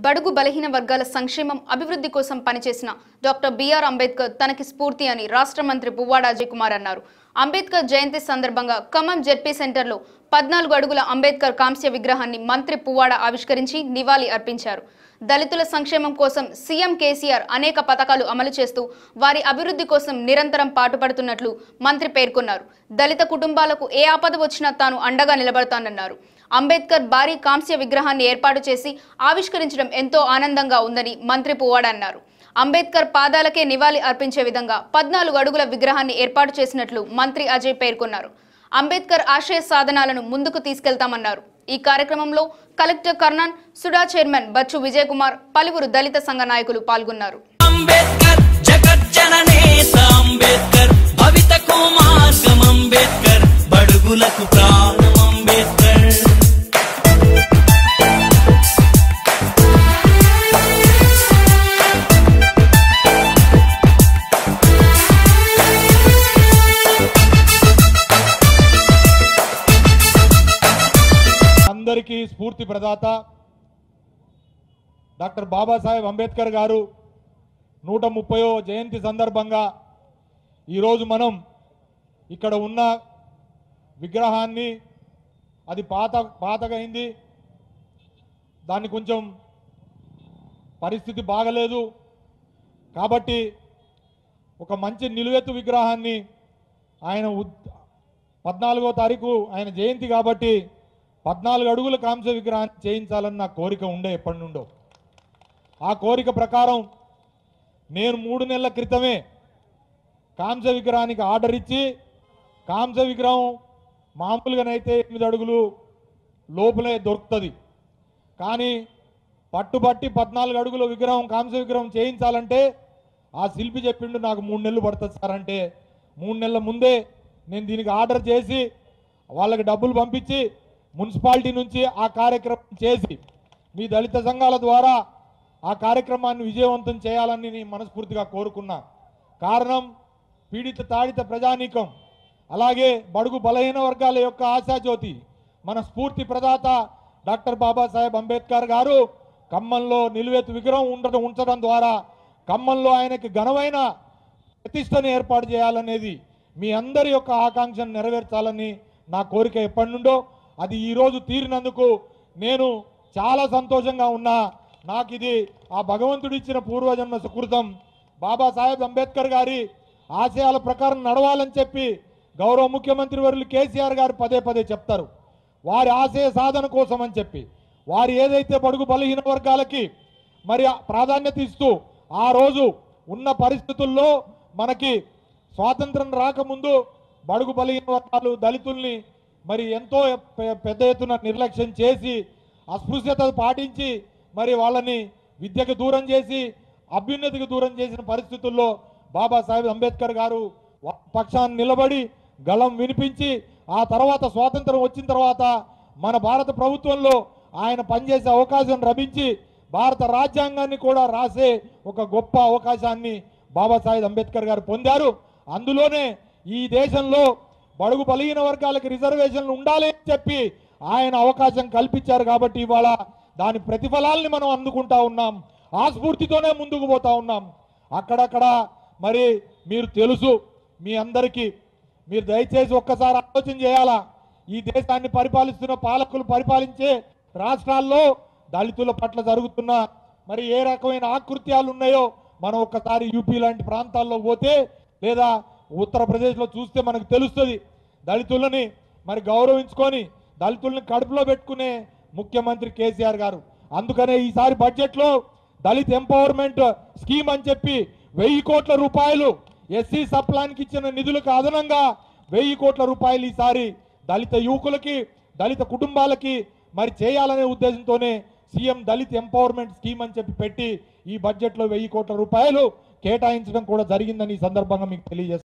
బడుగు బలహీన వర్గాల సంక్షేమం అభివృద్ధి కోసం పనిచేసిన డాక్టర్ బిఆర్ అంబేద్కర్ తనకి స్ఫూర్తి అని రాష్ట్ర మంత్రి పువ్వాడ అజయ్ కుమార్ అన్నారు అంబేద్కర్ జయంతి సందర్భంగా ఖమ్మం జెడ్పీ సెంటర్లో పద్నాలుగు అడుగుల అంబేద్కర్ కాంస్య విగ్రహాన్ని మంత్రి పువ్వాడ ఆవిష్కరించి నివాళి అర్పించారు దళితుల సంక్షేమం కోసం సీఎం కేసీఆర్ అనేక పథకాలు అమలు చేస్తూ వారి అభివృద్ధి కోసం నిరంతరం పాటుపడుతున్నట్లు మంత్రి పేర్కొన్నారు దళిత కుటుంబాలకు ఏ ఆపద వచ్చినా తాను అండగా నిలబడతానన్నారు అంబేద్కర్ భారీ కాంస్య విగ్రహాన్ని ఏర్పాటు చేసి ఆవిష్కరించడం ఎంతో ఆనందంగా ఉందని మంత్రి పువ్వాడ అన్నారు అంబేద్కర్ పాదాలకే నివాళి అర్పించే విధంగా పద్నాలుగు అడుగుల విగ్రహాన్ని ఏర్పాటు చేసినట్లు మంత్రి అజయ్ పేర్కొన్నారు అంబేద్కర్ ఆశయ సాధనాలను ముందుకు తీసుకెళ్తామన్నారు ఈ కార్యక్రమంలో collector Karnan SUDA chairman Bachu Vijay Kumar పలువురు దళిత సంఘ నాయకులు పాల్గొన్నారు అంబేద్కర్ జగజ్జననేత అంబేద్కర్ భవితకు మార్గం అంబేద్కర్ బడుగులకు ప్రాణం అంబేద్కర్ అందరికీ స్ఫూర్తి ప్రదాత డాక్టర్ బాబాసాహెబ్ అంబేద్కర్ గారు నూట ముప్పయో జయంతి సందర్భంగా ఈరోజు మనం ఇక్కడ ఉన్న విగ్రహాన్ని అది పాత పాతగైంది దాన్ని కొంచెం పరిస్థితి బాగలేదు కాబట్టి ఒక మంచి నిలువెత్తు విగ్రహాన్ని ఆయన ఉద్- పద్నాలుగో తారీఖు ఆయన జయంతి కాబట్టి పద్నాలుగు అడుగుల కాంస్య విగ్రహాన్ని చేయించాలని నా కోరిక ఉండే ఎప్పటి నుండో ఆ కోరిక ప్రకారం నేను మూడు నెలల క్రితమే కాంస్య విగ్రహానికి ఆర్డర్ ఇచ్చి కాంస్య విగ్రహం మామూలుగానైతే ఎనిమిది అడుగులు లోపలే దొరుకుతుంది కానీ పట్టుబట్టి పద్నాలుగు అడుగుల విగ్రహం కాంస్య విగ్రహం చేయించాలంటే ఆ శిల్పి చెప్పిండు నాకు మూడు నెలలు పడుతుంది సార్ అంటే మూడు నెలల ముందే నేను దీనికి ఆర్డర్ చేసి వాళ్ళకి డబ్బులు పంపించి మున్సిపాలిటీ నుంచి ఆ కార్యక్రమం చేసి మీ దళిత సంఘాల ద్వారా ఆ కార్యక్రమాన్ని విజయవంతం చేయాలని నేను మనస్ఫూర్తిగా కోరుకున్నా కారణం పీడిత తాడిత ప్రజానీకం అలాగే బడుగు బలహీన వర్గాల యొక్క ఆశాజ్యోతి మన స్ఫూర్తి ప్రదాత డాక్టర్ బాబాసాహెబ్ అంబేద్కర్ గారు ఖమ్మంలో నిలువెత్తు విగ్రహం ఉండడం ఉంచడం ద్వారా ఖమ్మంలో ఆయనకి ఘనమైన ప్రతిష్టను ఏర్పాటు చేయాలనేది మీ అందరి యొక్క ఆకాంక్షను నెరవేర్చాలని నా కోరిక ఎప్పటి నుండో అది ఈరోజు తీరినందుకు నేను చాలా సంతోషంగా ఉన్నా నాకు ఇది ఆ భగవంతుడు ఇచ్చిన పూర్వజన్మ సుకృతం బాబాసాహెబ్ అంబేద్కర్ గారి ఆశయాల ప్రకారం నడవాలని చెప్పి గౌరవ ముఖ్యమంత్రి వర్యులు కేసీఆర్ గారు పదే పదే చెప్తారు వారి ఆశయ సాధన కోసం అని చెప్పి వారు ఏదైతే బడుగు బలహీన వర్గాలకి మరి ఆ ప్రాధాన్యత ఇస్తూ ఆ రోజు ఉన్న పరిస్థితుల్లో మనకి స్వాతంత్రం రాకముందు బడుగు బలహీన వర్గాలు దళితుల్ని మరి ఎంతో పె- పెద్ద ఎత్తున నిర్లక్ష్యం చేసి అస్పృశ్యత పాటించి మరి వాళ్ళని విద్యకు దూరం చేసి అభ్యున్నతికి దూరం చేసిన పరిస్థితుల్లో బాబాసాహెబ్ అంబేద్కర్ గారు వా- పక్షాన్ని నిలబడి గళం వినిపించి ఆ తర్వాత స్వాతంత్రం వచ్చిన తర్వాత మన భారత ప్రభుత్వంలో ఆయన పనిచేసే అవకాశం లభించి భారత రాజ్యాంగాన్ని కూడా రాసే ఒక గొప్ప అవకాశాన్ని బాబాసాహెబ్ అంబేద్కర్ గారు పొందారు అందులోనే ఈ దేశంలో బడుగు బలహీన వర్గాలకు రిజర్వేషన్లు ఉండాలి అని చెప్పి ఆయన అవకాశం కల్పించారు కాబట్టి ఇవాళ దాని ప్రతిఫలాల్ని మనం అందుకుంటా ఉన్నాం ఆ స్ఫూర్తితోనే ముందుకు పోతా ఉన్నాం అక్కడక్కడ మరి మీరు తెలుసు మీ అందరికీ మీరు దయచేసి ఒక్కసారి ఆలోచన చేయాలా ఈ దేశాన్ని పరిపాలిస్తున్న పాలకులు పరిపాలించే రాష్ట్రాల్లో దళితుల పట్ల జరుగుతున్న మరి ఏ రకమైన ఆకృత్యాలు ఉన్నాయో మనం ఒక్కసారి యూపీ లాంటి ప్రాంతాల్లో పోతే లేదా ఉత్తరప్రదేశ్లో చూస్తే మనకు తెలుస్తుంది దళితులని మరి గౌరవించుకొని దళితుల్ని కడుపులో పెట్టుకునే ముఖ్యమంత్రి కేసీఆర్ గారు అందుకనే ఈసారి బడ్జెట్లో దళిత్ ఎంపవర్మెంట్ స్కీమ్ అని చెప్పి వెయ్యి కోట్ల రూపాయలు ఎస్సీ సప్లాన్కి ఇచ్చిన నిధులకు అదనంగా వెయ్యి కోట్ల రూపాయలు ఈసారి దళిత యువకులకి దళిత కుటుంబాలకి మరి చేయాలనే ఉద్దేశంతోనే సీఎం దళిత్ ఎంపవర్మెంట్ స్కీమ్ అని చెప్పి పెట్టి ఈ బడ్జెట్లో వెయ్యి కోట్ల రూపాయలు కేటాయించడం కూడా జరిగిందని ఈ సందర్భంగా మీకు తెలియజేస్తాను